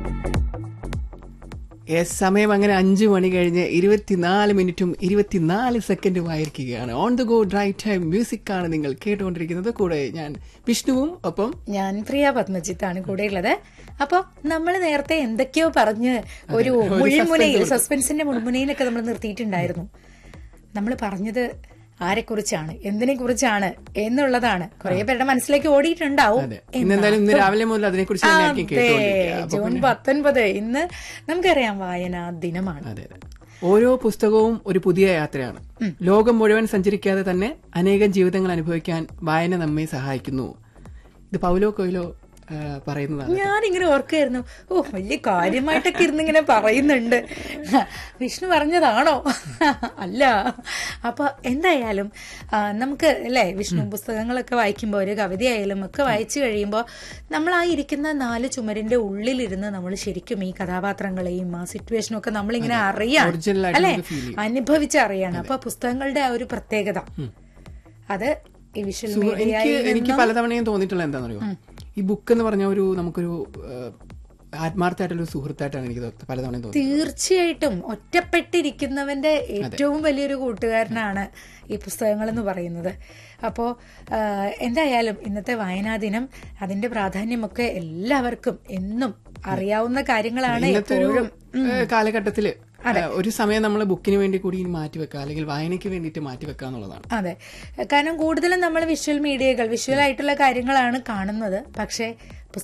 Yes സമയം അങ്ങനെ അഞ്ചു മണി കഴിഞ്ഞ് ഇരുപത്തിനാല് മിനിറ്റും ഇരുപത്തിനാല് സെക്കൻഡും ആയിരിക്കുകയാണ് on the go drive time music ആണ് നിങ്ങൾ കേട്ടുകൊണ്ടിരിക്കുന്നത് കൂടെ ഞാൻ വിഷ്ണുവും ഒപ്പം ഞാൻ പ്രിയ പത്മജിത്താണ് കൂടെയുള്ളത് അപ്പൊ നമ്മൾ നേരത്തെ എന്തൊക്കെയോ പറഞ്ഞ് ഒരു മുൾമുനയിൽ സസ്പെൻസിന്റെ മുൾമുനയിലൊക്കെ നമ്മൾ നിർത്തിയിട്ടുണ്ടായിരുന്നു നമ്മൾ പറഞ്ഞത് ആരെക്കുറിച്ചാണ് എന്തിനെ കുറിച്ചാണ് എന്നുള്ളതാണ് കുറെ പേരുടെ മനസ്സിലേക്ക് ഓടിയിട്ടുണ്ടാവും അതെ ഇന്ന് എന്തായാലും ഇന്ന് രാവിലെ മുതൽ അതിനെക്കുറിച്ച് തന്നെയായിരിക്കും അതെ കേട്ടുകൊണ്ടിരിക്കുക അപ്പൊ ജൂൺ പത്തൊൻപത് ഇന്ന് നമുക്കറിയാം വായനാ ദിനമാണ് അതെ അതെ ഓരോ പുസ്തകവും ഒരു പുതിയ യാത്രയാണ് ലോകം മുഴുവൻ സഞ്ചരിക്കാതെ തന്നെ അനേകം ജീവിതങ്ങൾ അനുഭവിക്കാൻ വായന നമ്മെ സഹായിക്കുന്നു ഇത് പൗലോ കൊയിലോ ആ, പറയുന്നതാണ് ഞാനിങ്ങനെ ഓർക്കായിരുന്നു ഓ വലിയ കാര്യമായിട്ടൊക്കെ ഇരുന്ന് ഇങ്ങനെ പറയുന്നുണ്ട് വിഷ്ണു പറഞ്ഞതാണോ അല്ല അപ്പൊ എന്തായാലും ആ, നമുക്ക് അല്ലേ വിഷ്ണു പുസ്തകങ്ങളൊക്കെ വായിക്കുമ്പോൾ ഒരു കവിതയായാലും ഒക്കെ വായിച്ചു കഴിയുമ്പോൾ നമ്മൾ ആ ഇരിക്കുന്ന നാല് ചുമരിന്റെ ഉള്ളിലിരുന്ന് നമ്മൾ ശരിക്കും ഈ കഥാപാത്രങ്ങളെയും ആ സിറ്റുവേഷനും ഒക്കെ നമ്മളിങ്ങനെ അറിയാണ് Original ആയിട്ട് അല്ലെ നമുക്ക് feel ചെയ്യും. അനുഭവിച്ചറിയാണ് അപ്പൊ പുസ്തകങ്ങളുടെ ആ ഒരു പ്രത്യേകത അത് ഈ വിഷ്വൽ സുഹൃ- എനിക്ക് മീഡിയയിൽ എനിക്ക് പലതവണയും തോന്നിയിട്ടുള്ള എന്താണെന്നറിയോ ഈ ബുക്ക് എന്ന് പറഞ്ഞ ഒരു നമുക്കൊരു ആ, ആത്മാർത്ഥമായിട്ടുള്ള ഒരു സുഹൃത്തായിട്ടാണ് എനിക്ക് തോ- പലതവണയും തോന്നിയത് തീർച്ചയായിട്ടും ഒറ്റപ്പെട്ടിരിക്കുന്നവന്റെ ഏറ്റവും വലിയൊരു കൂട്ടുകാരനാണ് ഈ പുസ്തകങ്ങൾ എന്ന് പറയുന്നത് അപ്പോൾ എന്തായാലും ഇന്നത്തെ വായനാ ദിനം അതിന്റെ പ്രാധാന്യമൊക്കെ എല്ലാവർക്കും എന്നും അറിയാവുന്ന കാര്യങ്ങളാണ് ഇന്നത്തെ ഒരു എപ്പോഴും ഏ, കാലഘട്ടത്തില് ഏ, ഒരു സമയം നമ്മൾ ബുക്കിന് വേണ്ടി കൂടി ഇനി മാറ്റിവെക്കുക അല്ലെങ്കിൽ വായനയ്ക്ക് വേണ്ടിയിട്ട് മാറ്റിവെക്കുക എന്നുള്ളതാണ് അതെ കാരണം കൂടുതലും നമ്മൾ വിഷ്വൽ മീഡിയകൾ വിഷ്വൽ ആയിട്ടുള്ള കാര്യങ്ങളാണ് കാണുന്നത് പക്ഷേ